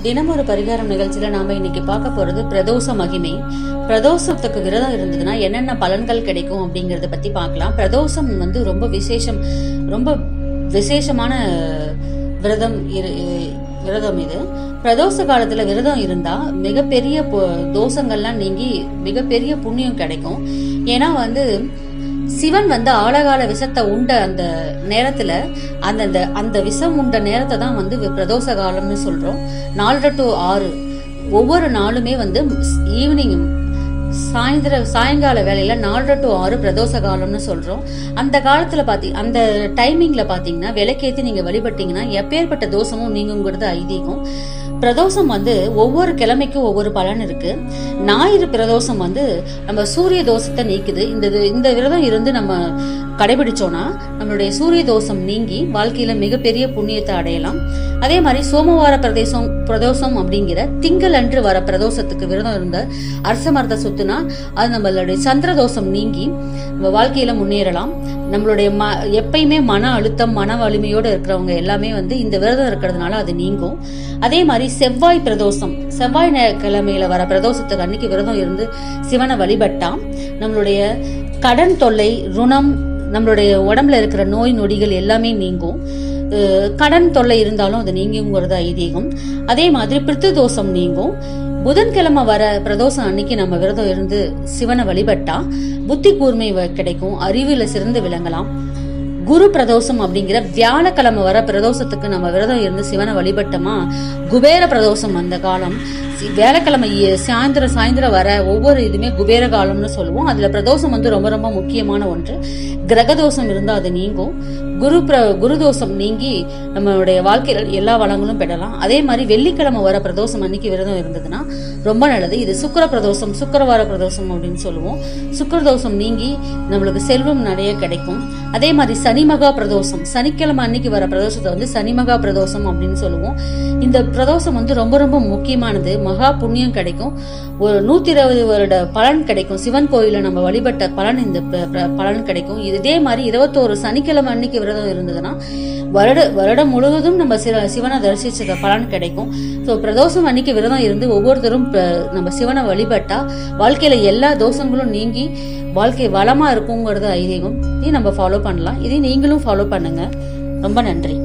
தினம் ஒரு பரிகாரம் நிகழ்ச்சியில நாம இன்னைக்கு பார்க்க போறது பிரதோஷ மகிமை பிரதோஷத்துக்கு விரதம் இருந்ததுன்னா என்னென்ன பலன்கள் கிடைக்கும் அப்படிங்கறத பத்தி பார்க்கலாம் பிரதோஷம் வந்து ரொம்ப விசேஷம் ரொம்ப விசேஷமான விரதம் இரு- விரதம் இது பிரதோஷ காலத்துல விரதம் இருந்தா மிகப்பெரிய பொ- தோஷங்கள்லாம் நீங்கி மிகப்பெரிய புண்ணியம் கிடைக்கும் ஏன்னா வந்து சிவன் வந்து ஆழகால விஷத்தை உண்ட அந்த நேரத்துல அந்த அந்த அந்த விஷம் உண்ட நேரத்தை தான் வந்து வி- பிரதோஷ காலம்னு சொல்றோம் நாலரை டு ஆறு ஒவ்வொரு நாளுமே வந்து ஈவினிங் சாயந்தர சாயங்கால வேலையில நாலரை டு ஆறு பிரதோஷ காலம்னு சொல்றோம் அந்த காலத்துல பாத்தி அந்த டைமிங்ல பாத்தீங்கன்னா விளக்கேத்தி நீங்க வழிபட்டீங்கன்னா எப்பேற்பட்ட தோஷமும் நீங்குங்கிறது ஐதீகம் பிரதோஷம் வந்து ஒவ்வொரு கிழமைக்கும் ஒவ்வொரு பலன் இருக்கு ஞாயிறு பிரதோஷம் வந்து நம்ம சூரிய தோஷத்தை நீக்குது இந்த இது- இந்த விரதம் இருந்து நம்ம கடைபிடிச்சோம்னா நம்மளுடைய சூரிய தோஷம் நீங்கி வாழ்க்கையில மிகப்பெரிய புண்ணியத்தை அடையலாம் அதே மாதிரி சோமவார பிரதேசம் பிரதோஷம் அப்படிங்கிற திங்கள் அன்று வர பிரதோஷத்துக்கு விரதம் இருந்த அரச மரத்தை சுத்துனா அது நம்மளுடைய சந்திர தோஷம் நீங்கி நம்ம வாழ்க்கையில முன்னேறலாம் நம்மளுடைய ம எப்பயுமே மன அழுத்தம் மன வலிமையோட இருக்கிறவங்க எல்லாமே வந்து இந்த விரதம் இருக்கிறதுனால அது நீங்கும் அதே மாதிரி செவ்வாய் பிரதோஷம் செவ்வாய் நே- கிழமையில வர பிரதோஷத்துக்கு அன்னைக்கு விரதம் இருந்து சிவனை வழிபட்டா நம்மளுடைய கடன் தொல்லை ருணம் நம்மளுடைய உடம்புல இருக்கிற நோய் நொடிகள் எல்லாமே நீங்கும் அஹ் கடன் தொல்லை இருந்தாலும் அது நீங்குங்கிறது ஐதீகம் அதே மாதிரி பிரித்து தோஷம் நீங்கும் புதன்கிழமை வர பிரதோஷம் அன்னைக்கு நம்ம விரதம் இருந்து சிவனை வழிபட்டா புத்தி கூர்மை வ- கிடைக்கும் அறிவுல சிறந்து விளங்கலாம் குரு பிரதோஷம் அப்படிங்கிற வியாழக்கிழமை வர பிரதோஷத்துக்கு நம்ம விரதம் இருந்து சிவனை வழிபட்டோமா குபேர பிரதோஷம் அந்த காலம் சி- வியாழக்கிழமை இ- சாயந்தரம் சாயந்தரம் வர ஒவ்வொரு இதுமே குபேர காலம்னு சொல்லுவோம் அதுல பிரதோஷம் வந்து ரொம்ப ரொம்ப முக்கியமான ஒன்று கிரகதோஷம் இருந்தா அது நீங்கும் குரு பிர குரு தோஷம் நீங்கி நம்மளுடைய வாழ்க்கையில எல்லா வளங்களும் பெறலாம் அதே மாதிரி வெள்ளிக்கிழமை வர பிரதோஷம் அன்னைக்கு விரதம் இருந்ததுன்னா ரொம்ப நல்லது இது சுக்கிர பிரதோஷம் சுக்கிரவார பிரதோஷம் அப்படின்னு சொல்லுவோம் சுக்கிர தோஷம் நீங்கி நம்மளுக்கு செல்வம் நிறைய கிடைக்கும் அதே மாதிரி சனிமகா பிரதோஷம் சனிக்கிழமை அன்னைக்கு வர பிரதோஷத்தை வந்து சனிமகா பிரதோஷம் அப்படின்னு சொல்லுவோம் இந்த பிரதோஷம் வந்து ரொம்ப ரொம்ப முக்கியமானது மகா புண்ணியம் கிடைக்கும் ஒரு நூத்தி இருபது வருட பலன் கிடைக்கும் சிவன் கோயில நம்ம வழிபட்ட பலன் இந்த ப- ப- பலன் கிடைக்கும் இதே மாதிரி இருபத்தோரு சனிக்கிழமை அன்னைக்கு விரதம் இருந்ததுன்னா வருட வருடம் முழுவதும் நம்ம சிவ- சிவனை தரிசிச்ச பலன் கிடைக்கும் ஸோ பிரதோஷம் அன்னைக்கு விரதம் இருந்து ஒவ்வொருத்தரும் ப- நம்ம சிவனை வழிபட்டா வாழ்க்கையில எல்லா தோஷங்களும் நீங்கி வாழ்க்கை வளமா இருக்குங்கிறது ஐதீகம் இதையும் நம்ம ஃபாலோ பண்ணலாம் இதை நீங்களும் ஃபாலோ பண்ணுங்க ரொம்ப நன்றி